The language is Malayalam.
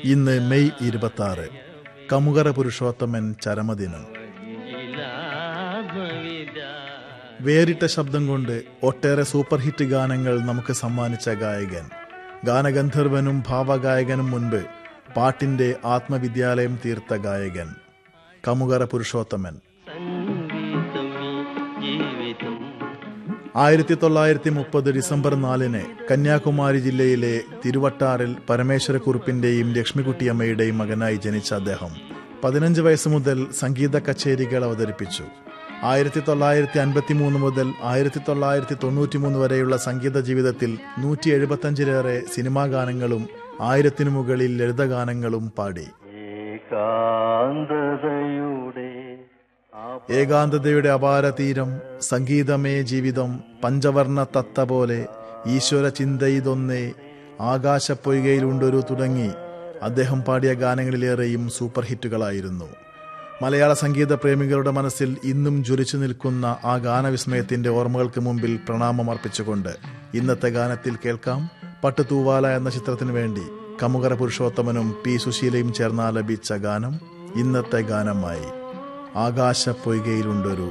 ഇന്ന് മെയ് ഇരുപത്തി ആറ് കമുകര പുരുഷോത്തമൻ ചരമദിനം വേറിട്ട ശബ്ദം കൊണ്ട് ഒട്ടേറെ സൂപ്പർ ഹിറ്റ് ഗാനങ്ങൾ നമുക്ക് സമ്മാനിച്ച ഗായകൻ ഗാനഗന്ധർവനും ഭാവഗായകനും മുൻപ് പാട്ടിന്റെ ആത്മവിദ്യാലയം തീർത്ത ഗായകൻ കമുകര പുരുഷോത്തമൻ ആയിരത്തി തൊള്ളായിരത്തി മുപ്പത് ഡിസംബർ നാലിന് കന്യാകുമാരി ജില്ലയിലെ തിരുവട്ടാറിൽ പരമേശ്വരക്കുറുപ്പിന്റെയും ലക്ഷ്മിക്കുട്ടിയമ്മയുടെയും മകനായി ജനിച്ച അദ്ദേഹം പതിനഞ്ച് വയസ്സ് മുതൽ സംഗീത കച്ചേരികൾ അവതരിപ്പിച്ചു ആയിരത്തി തൊള്ളായിരത്തി അൻപത്തി മൂന്ന് മുതൽ ആയിരത്തി തൊള്ളായിരത്തി തൊണ്ണൂറ്റി മൂന്ന് വരെയുള്ള സംഗീത ജീവിതത്തിൽ നൂറ്റി എഴുപത്തഞ്ചിലേറെ സിനിമാ ഗാനങ്ങളും ആയിരത്തിനു മുകളിൽ ലളിതഗാനങ്ങളും പാടി ഏകാന്തതയുടെ ഏകാന്തതയുടെ അപാര തീരം സംഗീതമേ ജീവിതം പഞ്ചവർണ്ണ തത്ത പോലെ ഈശ്വര ചിന്തയിതൊന്നേ ആകാശപ്പൊയ്കയിലുണ്ടൊരു തുടങ്ങി അദ്ദേഹം പാടിയ ഗാനങ്ങളിലേറെയും സൂപ്പർ ഹിറ്റുകളായിരുന്നു മലയാള സംഗീത പ്രേമികളുടെ മനസ്സിൽ ഇന്നും ജ്വലിച്ചു നിൽക്കുന്ന ആ ഗാനവിസ്മയത്തിന്റെ ഓർമ്മകൾക്ക് മുമ്പിൽ പ്രണാമം അർപ്പിച്ചുകൊണ്ട് ഇന്നത്തെ ഗാനത്തിൽ കേൾക്കാം പട്ടുതൂവാല എന്ന ചിത്രത്തിനു വേണ്ടി കമുകര പുരുഷോത്തമനും പി സുശീലയും ചേർന്നാലപിച്ച ഗാനം ഇന്നത്തെ ഗാനമായി ആകാശപ്പൊയ്കയിലുണ്ടൊരു